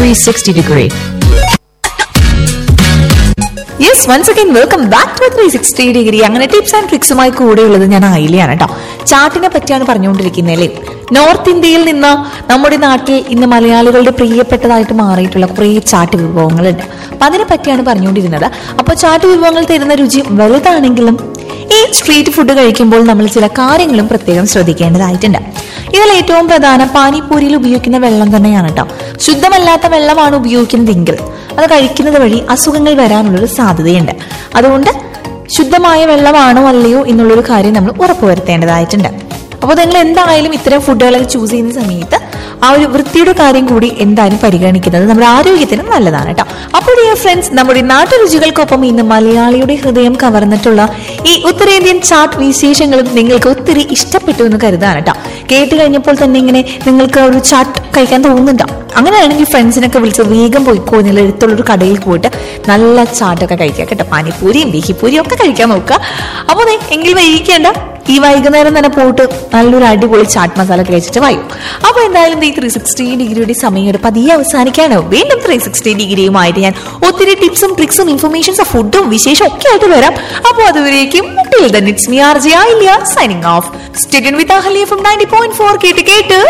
360 degree. Yes once again welcome back to three sixty degree അങ്ങനെ tips and ട്രിക്സുമായി കൂടെയുള്ളത് ഞാൻ ഐലിയാണ് കേട്ടോ ചാട്ടിനെ പറ്റിയാണ് പറഞ്ഞുകൊണ്ടിരിക്കുന്നത് അല്ലേ നോർത്ത് ഇന്ത്യയിൽ നിന്ന് നമ്മുടെ നാട്ടിൽ ഇന്ന് മലയാളികളുടെ പ്രിയപ്പെട്ടതായിട്ട് മാറിയിട്ടുള്ള കുറേ ചാട്ട് വിഭവങ്ങളുണ്ട് അപ്പൊ അതിനെ പറ്റിയാണ് പറഞ്ഞുകൊണ്ടിരുന്നത് അപ്പൊ ചാട്ട് വിഭവങ്ങൾ തരുന്ന രുചി വലുതാണെങ്കിലും ഈ സ്ട്രീറ്റ് ഫുഡ് കഴിക്കുമ്പോൾ നമ്മൾ ചില കാര്യങ്ങളും പ്രത്യേകം ശ്രദ്ധിക്കേണ്ടതായിട്ടുണ്ട് ഇതിൽ ഏറ്റവും പ്രധാനം പാനിപ്പൂരിയിൽ ഉപയോഗിക്കുന്ന വെള്ളം തന്നെയാണ് കേട്ടോ ശുദ്ധമല്ലാത്ത വെള്ളമാണ് ഉപയോഗിക്കുന്നതെങ്കിൽ അത് കഴിക്കുന്നത് വഴി അസുഖങ്ങൾ വരാനുള്ളൊരു സാധ്യതയുണ്ട് അതുകൊണ്ട് ശുദ്ധമായ വെള്ളമാണോ അല്ലയോ എന്നുള്ളൊരു കാര്യം നമ്മൾ ഉറപ്പുവരുത്തേണ്ടതായിട്ടുണ്ട് അപ്പോൾ നിങ്ങൾ എന്തായാലും ഇത്തരം ഫുഡുകളൊക്കെ ചൂസ് ചെയ്യുന്ന സമയത്ത് ആ ഒരു വൃത്തിയുടെ കാര്യം കൂടി എന്തായാലും പരിഗണിക്കുന്നത് നമ്മുടെ ആരോഗ്യത്തിന് നല്ലതാണ് കേട്ടോ അപ്പോൾ ഡിയർ ഫ്രണ്ട്സ് നമ്മുടെ നാട്ടുരുചികൾക്കൊപ്പം ഇന്ന് മലയാളിയുടെ ഹൃദയം കവർന്നിട്ടുള്ള ഈ ഉത്തരേന്ത്യൻ ചാട്ട് വിശേഷങ്ങളും നിങ്ങൾക്ക് ഒത്തിരി ഇഷ്ടപ്പെട്ടു എന്ന് കരുതാണ് കേട്ടോ കേട്ട് കഴിഞ്ഞപ്പോൾ തന്നെ ഇങ്ങനെ നിങ്ങൾക്ക് ഒരു ചാട്ട് കഴിക്കാൻ തോന്നുന്നുണ്ടോ അങ്ങനെയാണെങ്കിൽ ഫ്രണ്ട്സിനൊക്കെ വിളിച്ച് വേഗം പോയിക്കോ എന്നുള്ള അടുത്തുള്ള ഒരു കടയിൽ പോയിട്ട് നല്ല ചാട്ടൊക്കെ കഴിക്കുക കേട്ടോ പാനിപ്പൂരിയും ബിഹിപ്പൂരിയും ഒക്കെ കഴിക്കാൻ നോക്കുക അപ്പോൾ ദേ, എങ്കിൽ വൈകിക്കേണ്ട ഈ വൈകുന്നേരം തന്നെ പോയിട്ട് നല്ലൊരു അടിപൊളി ചാട്ട് മസാല കഴിച്ചിട്ട് വായു അപ്പൊ എന്തായാലും ഈ ത്രീ സിക്സ്റ്റി ഡിഗ്രിയുടെ സമയം ഒരു പതിയെ അവസാനിക്കാണ് വീണ്ടും ത്രീ സിക്സ്റ്റി ഡിഗ്രിയുമായിട്ട് ഞാൻ ഒത്തിരി ടിപ്സും ട്രിക്സും ഇൻഫർമേഷൻസും ഫുഡും വിശേഷം ഒക്കെ ആയിട്ട് വരാം അപ്പോൾ അതുവരേക്കും till then it's me R J I signing off student with Ahalia from ninety point four കേട്ട് കേട്ട്